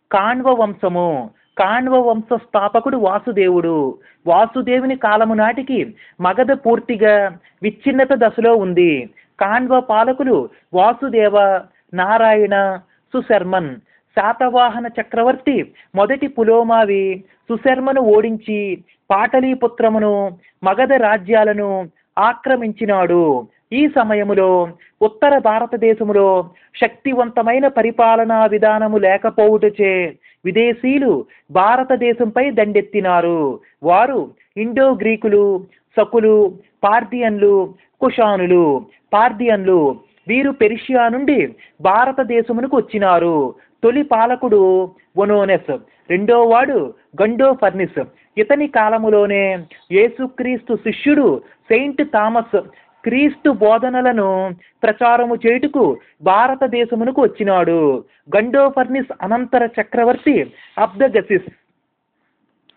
కాణ్వ వంశము కాణ్వ వంశ స్థాపకుడు వాసుదేవుడు వాసుదేవుని కాలము నాటికి మగధ పూర్తిగా విచ్ఛిన్నత దశలో ఉంది కాణ్వ పాలకులు వాసుదేవ నారాయణ సుశర్మన్ శాతవాహన చక్రవర్తి మొదటి పులోమావి సుశర్మను ఓడించి పాటలీపుత్రమును మగధ రాజ్యాలను ఆక్రమించినాడు ఈ సమయములో ఉత్తర భారతదేశములో శక్తివంతమైన పరిపాలనా విధానము లేకపోవుటచే విదేశీయులు భారతదేశంపై దండెత్తినారు వారు ఇండో గ్రీకులు సకులు పార్థియన్లు కుషానులు పార్థియన్లు వీరు పెర్షియా నుండి భారతదేశమునకు వచ్చినారు తొలి పాలకుడు ఒనోనెస్ రెండో వాడు గండో ఫర్నిస్ ఇతని కాలములోనే యేసుక్రీస్తు శిష్యుడు సెయింట్ థామస్ క్రీస్తు బోధనలను ప్రచారము చేయుటకు భారతదేశమునకు వచ్చినాడు గండోఫర్నిస్ అనంతర చక్రవర్తి అబ్దగసిస్